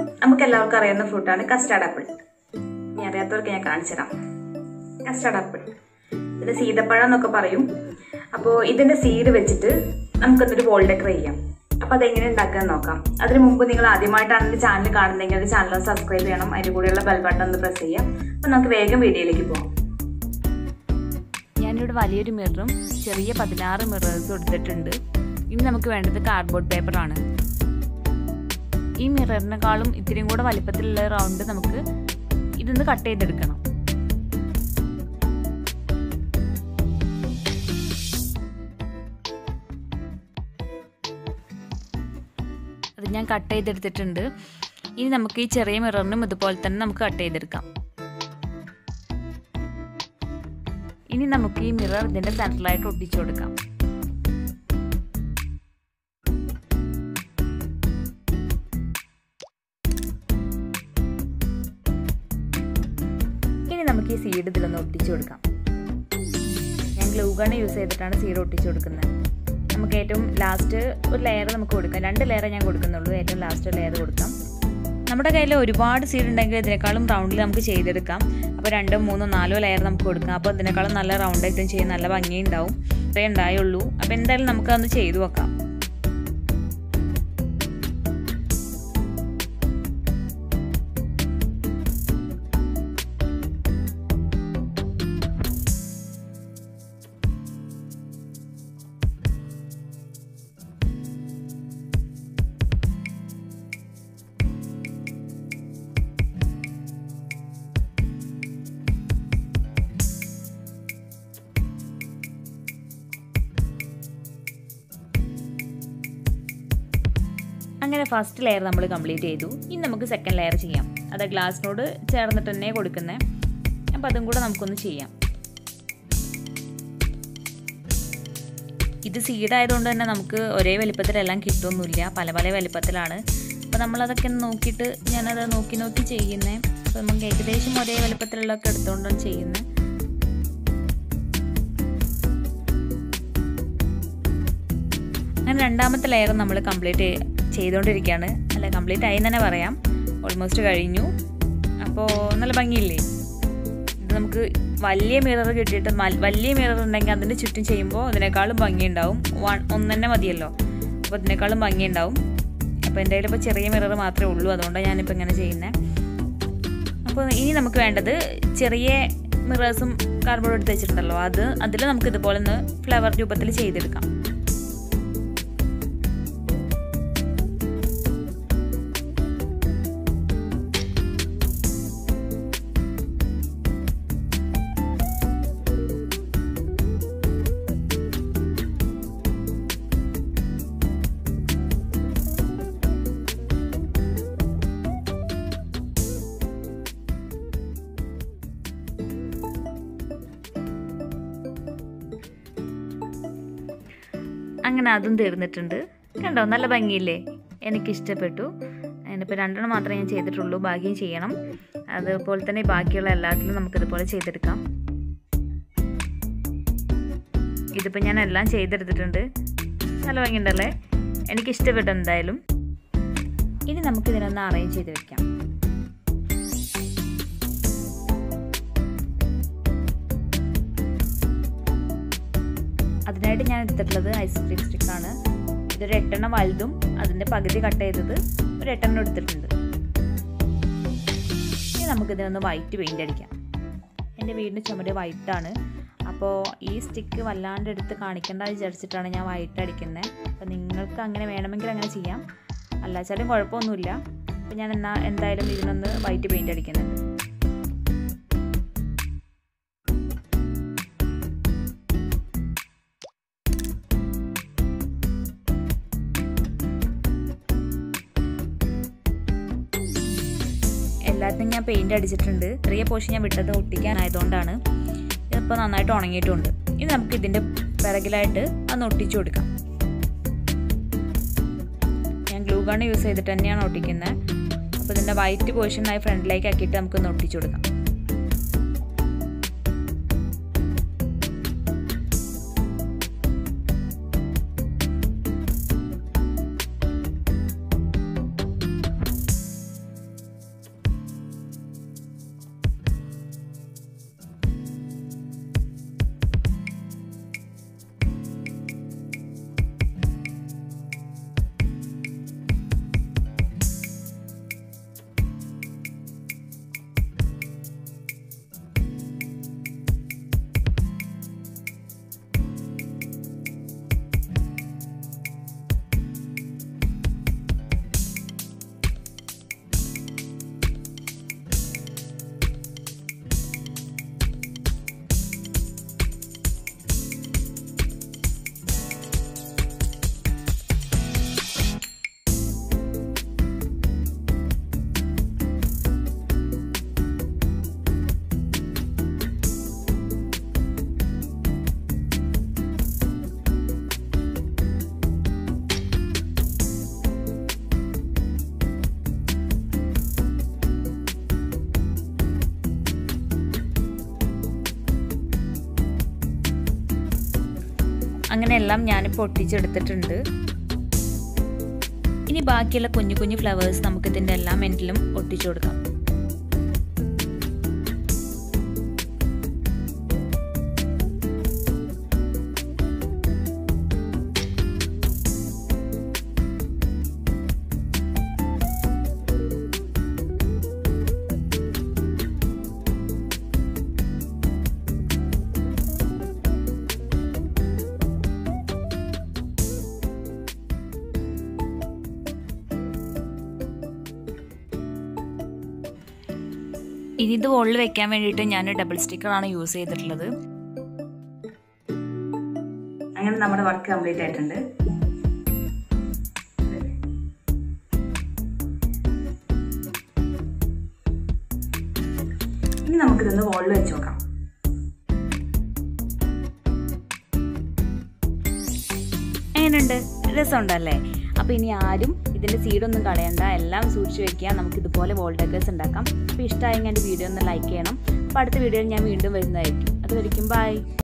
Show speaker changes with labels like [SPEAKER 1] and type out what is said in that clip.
[SPEAKER 1] നമുക്ക് എല്ലാവർക്കും അറിയാവുന്ന ഫ്രൂട്ടാണ് കസ്റ്റാർഡ് ആപ്പിൾ ഇനി അറിയാത്തവർക്ക് ഞാൻ കാണിച്ചു തരാം കസ്റ്റാർഡ് ആപ്പിൾ ഇതിന് സീതപ്പഴം എന്നൊക്കെ പറയും അപ്പോൾ ഇതിൻ്റെ സീഡ് വെച്ചിട്ട് നമുക്കൊന്നൊരു വോൾ ഡെക്കർ ചെയ്യാം അപ്പോൾ അതെങ്ങനെ ഉണ്ടാക്കാൻ നോക്കാം അതിന് മുമ്പ് നിങ്ങൾ ആദ്യമായിട്ടാണ് എൻ്റെ ചാനൽ കാണുന്നതെങ്കിൽ എൻ്റെ ചാനൽ സബ്സ്ക്രൈബ് ചെയ്യണം അതിൻ്റെ കൂടെയുള്ള ബെൽ ബട്ടൺ ഒന്ന് പ്രസ് ചെയ്യാം അപ്പോൾ നമുക്ക് വേഗം വീഡിയോയിലേക്ക് പോകാം
[SPEAKER 2] ഞാനിവിടെ വലിയൊരു മിററും ചെറിയ പതിനാറ് മിറേഴ്സും എടുത്തിട്ടുണ്ട് ഇനി നമുക്ക് വേണ്ടത് കാർഡ്ബോർഡ് പേപ്പറാണ് ഈ മിററിനെക്കാളും ഇത്തിരിയും കൂടെ വലിപ്പത്തിലുള്ള റൗണ്ട് നമുക്ക് ഇതൊന്ന് കട്ട് ചെയ്തെടുക്കണം അത് ഞാൻ കട്ട് ചെയ്തെടുത്തിട്ടുണ്ട് ഇനി നമുക്ക് ഈ ചെറിയ മിററിനും ഇതുപോലെ തന്നെ നമുക്ക് കട്ട് ചെയ്തെടുക്കാം ഇനി നമുക്ക് ഈ മിറർ ഇതിൻ്റെ സെൻറ്ററിലായിട്ട് ഒട്ടിച്ചു കൊടുക്കാം ഇനി നമുക്ക് ഈ സീഡ് ഇതിലൊന്ന് ഒട്ടിച്ചു കൊടുക്കാം ഞാൻ ഗ്ലൂ ഗൺ യൂസ് ചെയ്തിട്ടാണ് സീഡ് ഒട്ടിച്ചു കൊടുക്കുന്നത് നമുക്ക് ഏറ്റവും ലാസ്റ്റ് ഒരു ലെയർ നമുക്ക് കൊടുക്കാം രണ്ട് ലെയറേ ഞാൻ കൊടുക്കുന്നുള്ളൂ ഏറ്റവും ലാസ്റ്റ് ലെയർ കൊടുക്കാം നമ്മുടെ കയ്യിൽ ഒരുപാട് സീഡ് ഉണ്ടെങ്കിൽ ഇതിനേക്കാളും റൗണ്ടിൽ നമുക്ക് ചെയ്തെടുക്കാം അപ്പോൾ രണ്ടോ മൂന്നോ നാലോ ലെയർ നമുക്ക് കൊടുക്കാം അപ്പോൾ ഇതിനേക്കാളും നല്ല റൗണ്ട് ആയിട്ടും ചെയ്യും നല്ല ഭംഗിയുണ്ടാവും ഇത്രേ ഉണ്ടായുള്ളൂ അപ്പോൾ എന്തായാലും നമുക്കതൊന്ന് ചെയ്തു വെക്കാം അങ്ങനെ ഫസ്റ്റ് ലെയർ നമ്മൾ കംപ്ലീറ്റ് ചെയ്തു ഇനി നമുക്ക് സെക്കൻഡ് ലെയർ ചെയ്യാം അത് ഗ്ലാസ്സിനോട് ചേർന്നിട്ട് തന്നെ കൊടുക്കുന്നത് അപ്പോൾ അതും കൂടെ നമുക്കൊന്ന് ചെയ്യാം ഇത് സീഡായതുകൊണ്ട് തന്നെ നമുക്ക് ഒരേ വലിപ്പത്തിലെല്ലാം കിട്ടുമൊന്നുമില്ല പല പല വലിപ്പത്തിലാണ് അപ്പോൾ നമ്മളതൊക്കെ നോക്കിയിട്ട് ഞാനത് നോക്കി നോക്കി ചെയ്യുന്നത് അപ്പോൾ നമുക്ക് ഏകദേശം ഒരേ വലിപ്പത്തിലുള്ളതൊക്കെ എടുത്തുകൊണ്ടാണ് ചെയ്യുന്നത് അങ്ങനെ രണ്ടാമത്തെ ലെയർ നമ്മൾ കംപ്ലീറ്റ് ചെയ്തുകൊണ്ടിരിക്കുകയാണ് അല്ല കംപ്ലീറ്റ് ആയി തന്നെ പറയാം ഓൾമോസ്റ്റ് കഴിഞ്ഞു അപ്പോൾ നല്ല ഭംഗിയില്ലേ ഇത് നമുക്ക് വലിയ മിറർ കിട്ടിയിട്ട് വലിയ മിറർ ഉണ്ടെങ്കിൽ അതിൻ്റെ ചുറ്റും ചെയ്യുമ്പോൾ ഇതിനേക്കാളും ഭംഗിയുണ്ടാവും വൺ ഒന്ന് തന്നെ മതിയല്ലോ അപ്പോൾ ഇതിനേക്കാളും ഭംഗിയുണ്ടാവും അപ്പോൾ എൻ്റെ കയ്യിൽ ഇപ്പോൾ ചെറിയ മിറർ മാത്രമേ ഉള്ളൂ അതുകൊണ്ടാണ് ഞാനിപ്പോൾ ഇങ്ങനെ ചെയ്യുന്നത് അപ്പോൾ ഇനി നമുക്ക് വേണ്ടത് ചെറിയ മിറേഴ്സും കാർബോർഡ് എടുത്ത് വെച്ചിട്ടുണ്ടല്ലോ അത് അതിൽ നമുക്ക് ഇതുപോലെ ഒന്ന് ഫ്ലവർ രൂപത്തിൽ ചെയ്തെടുക്കാം അങ്ങനെ അതും തീർന്നിട്ടുണ്ട് കണ്ടോ നല്ല ഭംഗിയില്ലേ എനിക്കിഷ്ടപ്പെട്ടു അതിനിപ്പോൾ രണ്ടെണ്ണം മാത്രമേ ഞാൻ ചെയ്തിട്ടുള്ളൂ ബാക്കിയും ചെയ്യണം അതുപോലെ തന്നെ ബാക്കിയുള്ള എല്ലാത്തിലും നമുക്കിതുപോലെ ചെയ്തെടുക്കാം ഇതിപ്പോൾ ഞാൻ എല്ലാം ചെയ്തെടുത്തിട്ടുണ്ട് നല്ല ഭംഗിയുണ്ടല്ലേ എനിക്കിഷ്ടപ്പെട്ടു എന്തായാലും ഇനി നമുക്കിതിനൊന്ന് അറേഞ്ച് ചെയ്ത് വെക്കാം അതിനായിട്ട് ഞാൻ എടുത്തിട്ടുള്ളത് ഐസ്ക്രീം സ്റ്റിക്കാണ് ഇതൊരു എട്ടെണ്ണം വലുതും അതിൻ്റെ പകുതി കട്ട് ചെയ്തത് ഒരു എട്ടെണ്ണം എടുത്തിട്ടുണ്ട് ഇനി നമുക്കിതിനൊന്ന് വൈറ്റ് പെയിൻ്റ് അടിക്കാം എൻ്റെ വീടിൻ്റെ ചുമര് വൈറ്റാണ് അപ്പോൾ ഈ സ്റ്റിക്ക് വല്ലാണ്ട് എടുത്ത് കാണിക്കേണ്ട വിചാരിച്ചിട്ടാണ് ഞാൻ വൈറ്റ് അടിക്കുന്നത് അപ്പോൾ നിങ്ങൾക്ക് അങ്ങനെ വേണമെങ്കിൽ അങ്ങനെ ചെയ്യാം അല്ലാച്ചാലും കുഴപ്പമൊന്നുമില്ല അപ്പോൾ ഞാൻ എന്നാ എന്തായാലും ഇതിനൊന്ന് വൈറ്റ് പെയിൻ്റ് അടിക്കുന്നുണ്ട് എല്ലാത്തിനും ഞാൻ പെയിൻ്റ് അടിച്ചിട്ടുണ്ട് ചെറിയ പോഷൻ ഞാൻ വിട്ടത് ഒട്ടിക്കാനായതുകൊണ്ടാണ് ഇതിപ്പോൾ നന്നായിട്ട് ഉണങ്ങിയിട്ടുണ്ട് ഇനി നമുക്ക് ഇതിൻ്റെ പിറകിലായിട്ട് അന്ന് ഒട്ടിച്ചു കൊടുക്കാം ഞാൻ ഗ്ലൂ ഗൺ യൂസ് ചെയ്തിട്ട് തന്നെയാണ് ഒട്ടിക്കുന്നത് അപ്പോൾ ഇതിൻ്റെ വൈറ്റ് പോർഷനായി ഫ്രണ്ടിലേക്ക് ആക്കിയിട്ട് നമുക്കൊന്ന് ഒട്ടിച്ചു കൊടുക്കാം എല്ലാം ഞാനിപ്പോൾ ഒട്ടിച്ചെടുത്തിട്ടുണ്ട് ഇനി ബാക്കിയുള്ള കുഞ്ഞു കുഞ്ഞു ഫ്ലവേഴ്സ് നമുക്ക് ഇതിൻ്റെ എല്ലാം എൻഡിലും ഒട്ടിച്ചു കൊടുക്കാം ഇനി ഇത് വോളിൽ വെക്കാൻ വേണ്ടിയിട്ട് ഞാൻ ഡബിൾ സ്റ്റിക്കറാണ് യൂസ് ചെയ്തിട്ടുള്ളത്
[SPEAKER 1] അങ്ങനെ നമ്മുടെ വർക്ക് കംപ്ലീറ്റ് ആയിട്ടുണ്ട് ഇനി നമുക്കിതൊന്ന് വോളിൽ വെച്ച് നോക്കാം
[SPEAKER 2] എങ്ങനെയുണ്ട് രസമുണ്ടല്ലേ അപ്പോൾ ഇനി ആരും ഇതിൻ്റെ സീഡൊന്നും കളയണ്ട എല്ലാം സൂക്ഷിച്ച് വെക്കുക നമുക്ക് ഇതുപോലെ വോൾ ഡെക്കേഴ്സ് ഉണ്ടാക്കാം അപ്പോൾ ഇഷ്ടമായെങ്കിൽ എൻ്റെ വീഡിയോ ഒന്ന് ലൈക്ക് ചെയ്യണം അപ്പോൾ അടുത്ത വീഡിയോയിൽ ഞാൻ വീണ്ടും വരുന്നതായിരിക്കും അത് വരയ്ക്കും ബൈ